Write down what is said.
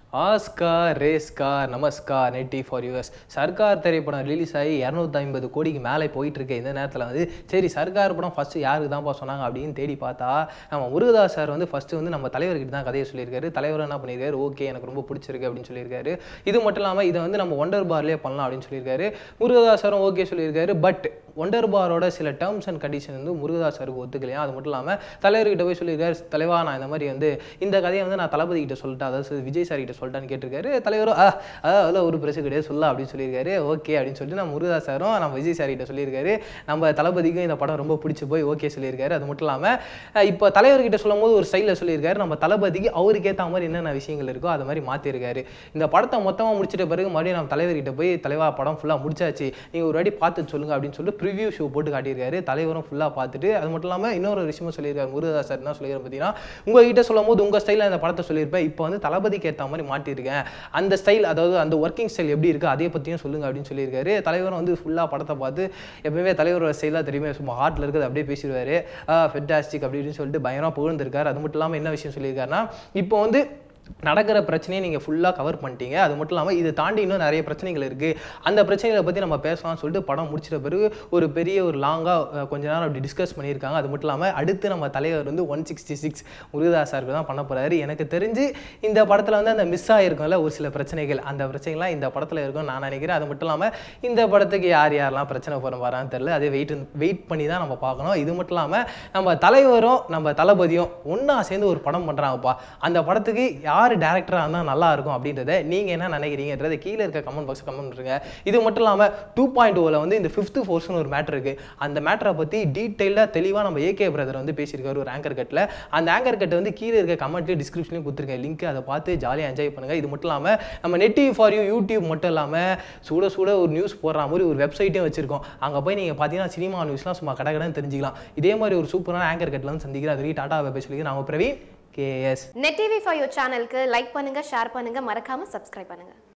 Oscar ரேஸ்கார் நமஸ்கார் நெட்டி for US Sarkar திரைப்படம் release ஆகி இரநூத்தி ஐம்பது கோடிக்கு மேலே போயிட்டு இருக்கு இந்த நேரத்தில் வந்து சரி சர்க்கார் படம் ஃபஸ்ட்டு யாருக்கு தான்ப்பா சொன்னாங்க அப்படின்னு தேடி பார்த்தா நம்ம முருகதாஸ் சார் வந்து ஃபஸ்ட்டு வந்து நம்ம தலைவர்கிட்ட தான் கதையை சொல்லியிருக்காரு தலைவர் என்ன பண்ணியிருக்காரு ஓகே எனக்கு ரொம்ப பிடிச்சிருக்கு அப்படின்னு சொல்லியிருக்காரு இது மட்டும் இல்லாமல் இதை வந்து நம்ம ஒண்டர் பார்லேயே பண்ணலாம் அப்படின்னு சொல்லியிருக்காரு முருகதாஸ் சாரும் ஓகே சொல்லியிருக்காரு பட் ஒண்டர் பாரோட சில டேர்ம்ஸ் அண்ட் கண்டிஷன் வந்து முருகதாஸ் சாருக்கு ஒத்துக்கலையா அது மட்டும் இல்லாமல் தலைவர்கிட்ட போய் சொல்லியிருக்காரு தலைவா நான் இந்த மாதிரி வந்து இந்த கதையை வந்து நான் தளபதி கிட்ட சொல்லிட்டேன் அதாவது விஜய் சார் கிட்ட சொல்லிட்டான்னு கேட்டிருக்காரு தலைவரும் ஆ அதான் அதெல்லாம் ஒரு பிரச்சனை கிடையாது சொல்ல அப்படின்னு சொல்லியிருக்காரு ஓகே அப்படின்னு சொல்லிட்டு நம்ம முருகதாஸ் சாரும் நம்ம விஜய் சார் கிட்ட சொல்லியிருக்காரு நம்ம தளபதிக்கும் இந்த படம் ரொம்ப பிடிச்சி போய் ஓகே சொல்லியிருக்காரு அது மட்டும் இல்லாமல் இப்போ தலைவர்கிட்ட சொல்லும் போது ஒரு ஸ்டைலில் சொல்லியிருக்காரு நம்ம தளபதிக்கு அவருக்கு ஏற்ற மாதிரி என்னென்ன விஷயங்கள் இருக்கோ அதை மாதிரி மாற்றிருக்காரு இந்த படத்தை மொத்தமாக முடிச்சிட்ட பிறகு மறுபடியும் நம்ம தலைவர்கிட்ட போய் தலைவா படம் ஃபுல்லாக முடிச்சாச்சு நீங்கள் ஒரு வாட்டி பார்த்து சொல்லுங்க அப்படின்னு சொல்லிட்டு ப்ரிவ்யூ ஷோ போட்டு காட்டியிருக்காரு தலைவரும் ஃபுல்லாக பார்த்துட்டு அது மட்டும் இல்லாமல் இன்னொரு விஷயமும் சொல்லியிருக்காரு முருகதாஸ் சார் என்ன சொல்லியிருக்காரு பார்த்தீங்கன்னா உங்ககிட்ட சொல்லும் போது உங்கள் ஸ்டைலில் அந்த படத்தை சொல்லியிருப்பேன் இப்போ வந்து தளபதிக்கு ஏற்ற மாதிரி மாட்டியிருக்கேன் அந்த ஸ்டைல் அதாவது அந்த ஒர்க்கிங் ஸ்டைல் எப்படி இருக்குது அதை பற்றியும் சொல்லுங்க அப்படின்னு சொல்லியிருக்காரு தலைவரும் வந்து ஃபுல்லாக படத்தை பார்த்து எப்பவுமே தலைவரோட ஸ்டைலாக தெரியுமே சும்மா ஹார்ட்டில் இருக்குது அப்படியே பேசிடுவார் ஃபென்டாஸ்டிக் அப்படி இப்படின்னு சொல்லிட்டு பயங்கரமாக புகழ்ந்திருக்காரு அது மட்டும் இல்லாமல் என்ன விஷயம் சொல்லியிருக்காருன்னா இப்போ வந்து நடக்கிற பிரச்சனையை நீங்கள் ஃபுல்லாக கவர் பண்ணிட்டீங்க அது மட்டும் இல்லாமல் இதை தாண்டி இன்னும் நிறைய பிரச்சனைகள் இருக்குது அந்த பிரச்சனைகளை பற்றி நம்ம பேசலாம்னு சொல்லிட்டு படம் முடிச்சிட்ட பிறகு ஒரு பெரிய ஒரு லாங்காக கொஞ்ச நேரம் அப்படி டிஸ்கஸ் பண்ணியிருக்காங்க அது மட்டும் இல்லாமல் அடுத்து நம்ம தலைவர் வந்து ஒன் சிக்ஸ்டி சிக்ஸ் முருகதாஸ் சாருக்கு தான் பண்ண போகிறாரு எனக்கு தெரிஞ்சு இந்த படத்தில் வந்து அந்த மிஸ் ஆகிருக்கும்ல ஒரு சில பிரச்சனைகள் அந்த பிரச்சனைகள்லாம் இந்த படத்தில் இருக்கும் நான் நினைக்கிறேன் அது மட்டும் இல்லாமல் இந்த படத்துக்கு யார் யாரெல்லாம் பிரச்சனை போகிற வரான்னு தெரில அதே வெயிட் வெயிட் பண்ணி தான் நம்ம பார்க்கணும் இது மட்டும் இல்லாமல் நம்ம தலைவரும் நம்ம தளபதியும் ஒன்றா சேர்ந்து ஒரு படம் பண்ணுறாங்கப்பா அந்த படத்துக்கு யார் டேரக்டராக இருந்தால் நல்லா இருக்கும் அப்படின்றத நீங்கள் என்ன நினைக்கிறீங்கன்றத கீழே இருக்க கமெண்ட் பாக்ஸ் கமெண்ட் பண்ணுங்க இது மட்டும் இல்லாமல் டூ பாயிண்ட் ஓவில் வந்து இந்த ஃபிஃப்த்து ஃபோர்ஸ்னு ஒரு மேட்டர் இருக்குது அந்த மேட்டரை பற்றி டீட்டெயிலாக தெளிவாக நம்ம ஏகே பிரதர் வந்து பேசியிருக்காரு ஒரு ஆங்கர் கட்டில் அந்த ஆங்கர் கட்டை வந்து கீழே இருக்க கமெண்ட்லேயும் டிஸ்கிரிப்ஷன்லையும் கொடுத்துருக்கேன் லிங்க் அதை பார்த்து ஜாலியாக என்ஜாய் பண்ணுங்கள் இது மட்டும் இல்லாமல் நம்ம நெட்டி ஃபார் யூ யூடியூப் மட்டும் இல்லாமல் சுட சுட ஒரு நியூஸ் போடுற மாதிரி ஒரு வெப்சைட்டையும் வச்சிருக்கோம் அங்கே போய் நீங்கள் பார்த்தீங்கன்னா சினிமா நியூஸ்லாம் சும்மா கடை கடன் தெரிஞ்சிக்கலாம் இதே மாதிரி ஒரு சூப்பரான ஆங்கர் கட்டில் வந்து சந்திக்கிறேன் அது வரைக்கும் டாடா வெப் சொல்லி நான் Praveen KS net TV for you சேனலுக்கு லைக் பண்ணுங்க ஷேர் பண்ணுங்க மறக்காம சப்ஸ்கிரைப் பண்ணுங்க